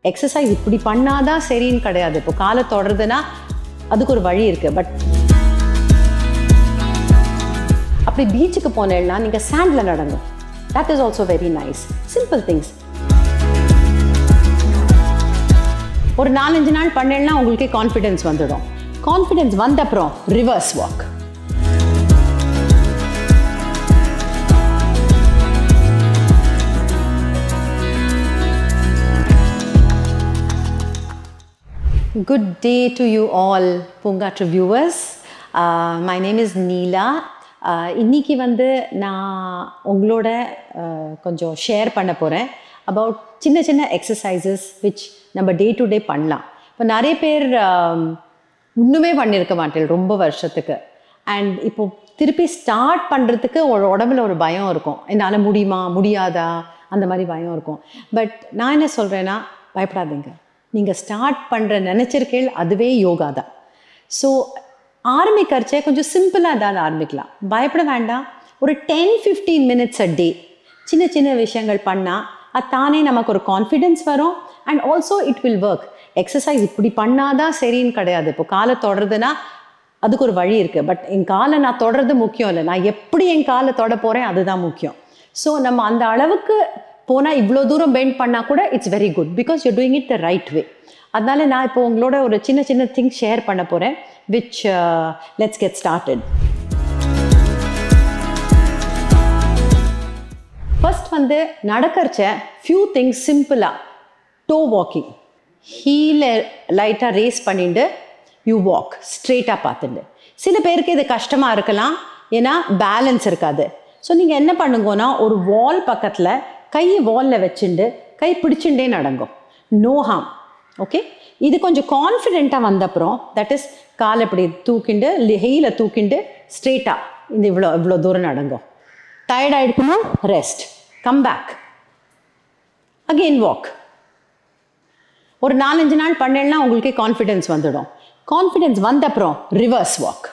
Exercise இப்படி பண்ணாதான் சரின்னு கிடையாது இப்போ காலை தொடருதுன்னா அதுக்கு ஒரு வழி இருக்குது பட் அப்படி பீச்சுக்கு போனேன்னா நீங்கள் சாண்டில் நடங்க that is also very nice simple things ஒரு நாலஞ்சு நாள் பண்ணேன்னா உங்களுக்கே கான்ஃபிடென்ஸ் வந்துடும் கான்ஃபிடென்ஸ் வந்த அப்புறம் reverse walk Good day to you all, பூங்காற்று viewers. Uh, my name is Neela. Uh, இன்னைக்கு வந்து நான் உங்களோட uh, கொஞ்சம் ஷேர் பண்ண போகிறேன் அபவுட் சின்ன சின்ன எக்ஸசைசஸ் விச் நம்ம டே டு டே பண்ணலாம் இப்போ நிறைய பேர் um, இன்னுமே பண்ணியிருக்க மாட்டேன் ரொம்ப வருஷத்துக்கு அண்ட் இப்போ திருப்பி ஸ்டார்ட் பண்ணுறதுக்கு ஒரு உடம்புல ஒரு பயம் இருக்கும் என்னால் முடியுமா முடியாதா அந்த மாதிரி பயம் இருக்கும் பட் நான் என்ன சொல்கிறேன்னா பயப்படாதீங்க நீங்கள் ஸ்டார்ட் பண்ணுற நினச்சிருக்கேள் அதுவே யோகா தான் ஸோ ஆரம்பிக்கிறச்சே கொஞ்சம் சிம்பிளாக தான் ஆரம்பிக்கலாம் பயப்பட வேண்டாம் ஒரு ten fifteen minutes a day சின்ன சின்ன விஷயங்கள் பண்ணால் அது தானே நமக்கு ஒரு கான்ஃபிடென்ஸ் வரும் and also it will work exercise இப்படி பண்ணாதான் சரின்னு கிடையாது இப்போ காலை தொடருதுன்னா அதுக்கு ஒரு வழி இருக்குது பட் என் காலை நான் தொடறது முக்கியம் இல்லை நான் எப்படி என் காலை தொட போகிறேன் அதுதான் முக்கியம் ஸோ நம்ம அந்த அளவுக்கு போனால் இவ்வளோ தூரம் பெண்ட் பண்ணால் கூட it's very good because you doing it the right way அதனால நான் இப்போ உங்களோட ஒரு சின்ன சின்ன திங்ஸ் ஷேர் பண்ண போகிறேன் which let's get started first வந்து நடக்கிறச்ச ஃபியூ திங்ஸ் சிம்பிளாக டோ வாக்கிங் ஹீலை லைட்டாக ரேஸ் பண்ணிட்டு யூ வாக் ஸ்ட்ரெயிட்டாக பார்த்துட்டு சில பேருக்கு இது கஷ்டமாக இருக்கலாம் ஏன்னா பேலன்ஸ் இருக்காது ஸோ நீங்கள் என்ன பண்ணுங்கன்னா ஒரு வால் பக்கத்தில் கையை வாலில் வச்சுண்டு கை பிடிச்சுட்டே நடங்கும் நோ ஹார்ம் ஓகே இது கொஞ்சம் கான்ஃபிடெண்ட்டாக வந்தப்புறம் தட் இஸ் காலை இப்படி தூக்கிண்டு ஹெயில தூக்கிண்டு ஸ்ட்ரெயிட்டாக இந்த இவ்வளோ இவ்வளோ தூரம் நடங்கும் டயர்ட் ஆகிடுக்குன்னா rest come back again walk ஒரு நாலஞ்சு நாள் பண்ணேன்னா உங்களுக்கே கான்ஃபிடென்ஸ் வந்துடும் கான்ஃபிடென்ஸ் வந்த அப்புறம் ரிவர்ஸ் வாக்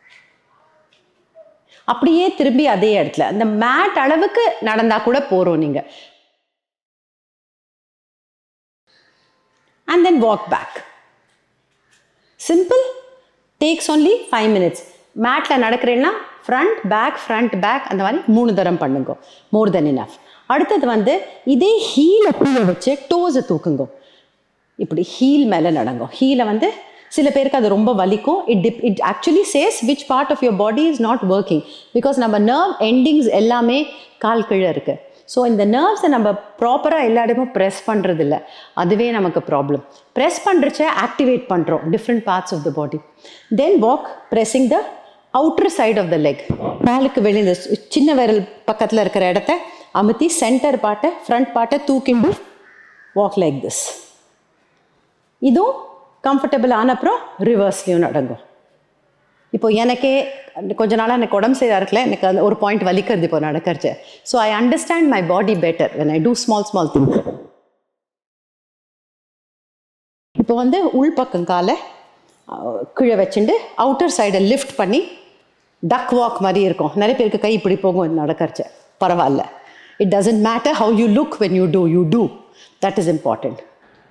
அப்படியே திரும்பி அதே இடத்துல அந்த மேட் அளவுக்கு நடந்தா கூட போறோம் நீங்க and then walk back simple takes only five minutes மேட்ல நடக்கிறேன்னா ஃப்ரண்ட் பேக் ஃப்ரண்ட் பேக் அந்த மாதிரி மூணு தரம் பண்ணுங்க மோர் தென் இனஃப் அடுத்தது வந்து இதே ஹீலை கீழே வச்சு டோஸை தூக்குங்க இப்படி ஹீல் மேலே நடங்க ஹீலை வந்து சில பேருக்கு அது ரொம்ப வலிக்கும் it dip it actually says which part of your body is not working because நம்ம நர்வ் எண்டிங்ஸ் எல்லாமே கால் கீழே இருக்குது ஸோ இந்த நர்வ்ஸை நம்ம ப்ராப்பராக எல்லா இடமும் ப்ரெஸ் பண்ணுறது இல்லை அதுவே நமக்கு ப்ராப்ளம் ப்ரெஸ் பண்ணுறச்ச ஆக்டிவேட் பண்ணுறோம் different parts of the body then walk pressing the outer side of the leg மேலுக்கு வெளியே இந்த சின்ன விரல் பக்கத்தில் இருக்கிற இடத்த அமுத்தி சென்டர் பார்ட்டை ஃப்ரண்ட் பார்ட்டை தூக்கிண்டு வாக் லைக் திஸ் இதுவும் கம்ஃபர்டபுள் ஆன அப்புறம் ரிவர்ஸ்லேயும் நடங்கும் இப்போ எனக்கே கொஞ்ச நாளாக எனக்கு உடம்பு சரியாக இருக்கல எனக்கு அந்த ஒரு பாயிண்ட் வலிக்கிறது இப்போ நடக்கிறச்சு so I understand my body better when I do small small things இப்போ வந்து உள்பக்கம் காலை அஹ், கீழே வச்சுட்டு அவுட்டர் சைடை லிஃப்ட் பண்ணி டக் வாக் மாதிரி இருக்கும் நிறைய பேருக்கு கை இப்படி போகும் நடக்கிறச்சு பரவாயில்ல it doesn't matter how you look when you do you do that is important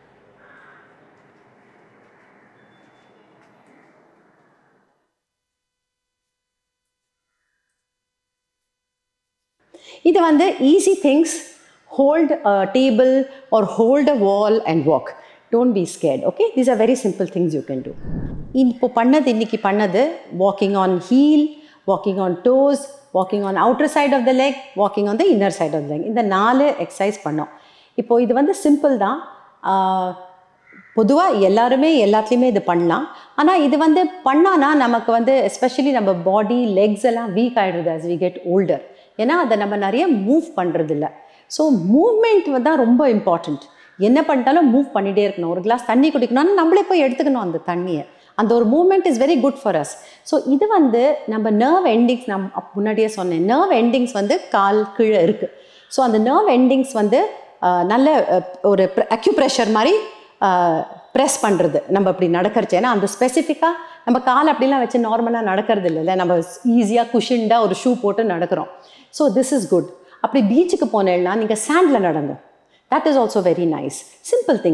இது வந்து easy things hold table or hold a wall and walk don't be scared okay these are very simple things you can do இப்போ பண்ணது இன்னைக்கு பண்ணது walking on heel walking on toes walking on outer side of the leg walking on the inner side of the leg இந்த நாலு exercise பண்ணோம் இப்போ இது வந்து சிம்பிள் தான் பொதுவாக எல்லாருமே எல்லாத்துலேயுமே இது பண்ணலாம் ஆனால் இது வந்து பண்ணானா நமக்கு வந்து எஸ்பெஷலி நம்ம பாடி லெக்ஸ் எல்லாம் வீக் ஆகிடுது as we கெட் ஓல்டர் ஏன்னா அதை நம்ம நிறைய மூவ் பண்ணுறது இல்லை ஸோ மூவ்மெண்ட் தான் ரொம்ப இம்பார்ட்டண்ட் என்ன பண்ணிட்டாலும் மூவ் பண்ணிகிட்டே இருக்கணும் ஒரு கிளாஸ் தண்ணி குடிக்கணும்னா நம்மளே போய் எடுத்துக்கணும் அந்த தண்ணியை அந்த ஒரு movement is very good for us so இது வந்து நம்ம நர்வ் எண்டிங்ஸ் நான் அப்~ முன்னாடியே சொன்னேன் நர்வ் எண்டிங்ஸ் வந்து கால் கீழே இருக்குது ஸோ அந்த நர்வ் எண்டிங்ஸ் வந்து ஆஹ், நல்ல அஹ், ஒரு அக்யூப்ரெஷர் மாதிரி ப்ரெஸ் பண்ணுறது நம்ம அப்படி நடக்கிறச்சு ஏன்னா அந்த ஸ்பெசிஃபிக்காக நம்ம கால் அப்படிலாம் வச்சு நார்மலாக நடக்கிறது இல்லைல்ல நம்ம ஈஸியாக குஷின்டாக ஒரு ஷூ போட்டு நடக்கிறோம் ஸோ திஸ் இஸ் குட் அப்படி பீச்சுக்கு போனேன்னா நீங்கள் சாண்டில் நடங்க that is also very nice simple things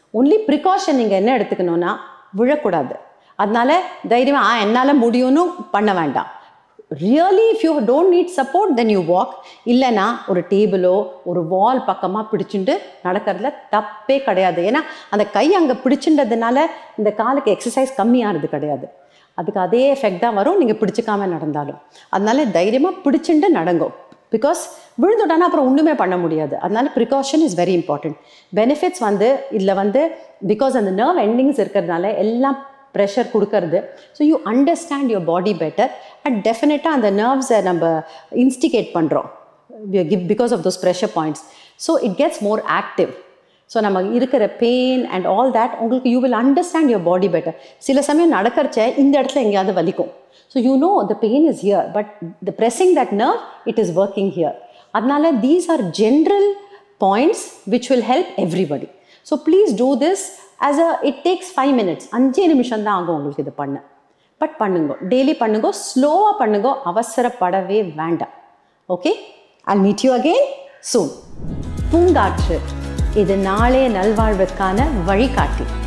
only precaution நீங்கள் என்ன எடுத்துக்கணும்னா விழக்கூடாது அதனால தைரியமா ஆ என்னால் முடியும்னு பண்ண வேண்டாம் really if you don't need support then you walk இல்லைன்னா ஒரு டேபிளோ ஒரு வால் பக்கமாக பிடிச்சிட்டு நடக்கிறதுல தப்பே கிடையாது ஏன்னா அந்த கை அங்கே பிடிச்சின்றதுனால இந்த காலுக்கு எக்ஸசைஸ் கம்மியாகிறது கிடையாது அதுக்கு அதே எஃபெக்ட் தான் வரும் நீங்கள் பிடிச்சிக்காம நடந்தாலும் அதனால தைரியமாக பிடிச்சிட்டு நடங்கோ பிகாஸ் விழுந்துட்டானா அப்புறம் ஒன்றுமே பண்ண முடியாது அதனால precaution is very important benefits வந்து இதில் வந்து பிகாஸ் அந்த நர்வ் எண்டிங்ஸ் இருக்கிறதுனால எல்லாம் ப்ரெஷர் கொடுக்கறது so you understand your body better and டெஃபினட்டாக அந்த நர்வ்ஸை நம்ம இன்ஸ்டிகேட் பண்ணுறோம் give because of those pressure points so it gets more active so நம்ம இருக்கிற பெயின் அண்ட் ஆல் தேட் உங்களுக்கு you will understand your body better சில சமயம் நடக்கிறச்ச இந்த இடத்துல எங்கேயாவது வலிக்கும் so you know the pain is here but the pressing that nerve it is working here அதனால these are general points which will help everybody so please do this as a it takes five minutes அஞ்சே நிமிஷம் தான் ஆகும் உங்களுக்கு இது பண்ண but பண்ணுங்க daily பண்ணுங்க ஸ்லோவாக பண்ணுங்க அவசரப்படவே வேண்டாம் okay I meet you again soon பூங்காற்று இது நாளைய நல்வாழ்வுக்கான வழிகாட்டி